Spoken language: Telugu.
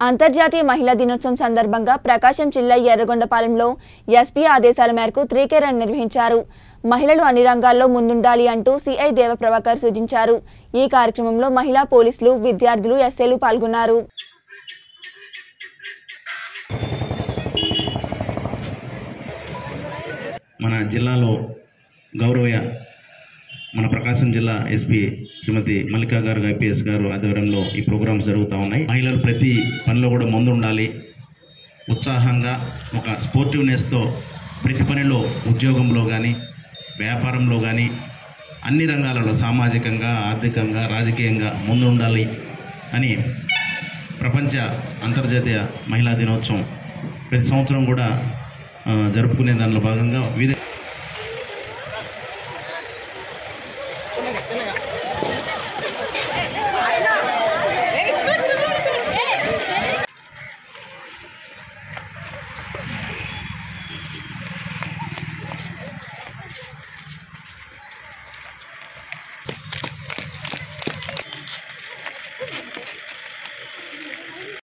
అంతర్జాతీయ మహిళా దినోత్సవం సందర్భంగా ప్రకాశం జిల్లా ఎర్రగొండపాలెంలో ఎస్పీ ఆదేశాల మేరకు త్రీకేరన్ నిర్వహించారు మహిళలు అన్ని రంగాల్లో ముందుండాలి అంటూ సిఐ దేవప్రభాకర్ సూచించారు ఈ కార్యక్రమంలో మహిళా పోలీసులు విద్యార్థులు ఎస్ఏలు పాల్గొన్నారు మన జిల్లాలో గౌరవ మన ప్రకాశం జిల్లా ఎస్పీ శ్రీమతి మల్లికా గారు ఐపీఎస్ గారు ఆధ్వర్యంలో ఈ ప్రోగ్రామ్స్ జరుగుతూ ఉన్నాయి మహిళలు ప్రతి పనిలో కూడా ముందు ఉండాలి ఉత్సాహంగా ఒక స్పోర్టివ్నెస్తో ప్రతి పనిలో ఉద్యోగంలో కానీ వ్యాపారంలో కానీ అన్ని రంగాలలో సామాజికంగా ఆర్థికంగా రాజకీయంగా ముందు ఉండాలి అని ప్రపంచ అంతర్జాతీయ మహిళా దినోత్సవం ప్రతి సంవత్సరం కూడా ఆ, జరుపుకునే దానిలో భాగంగా వివిధ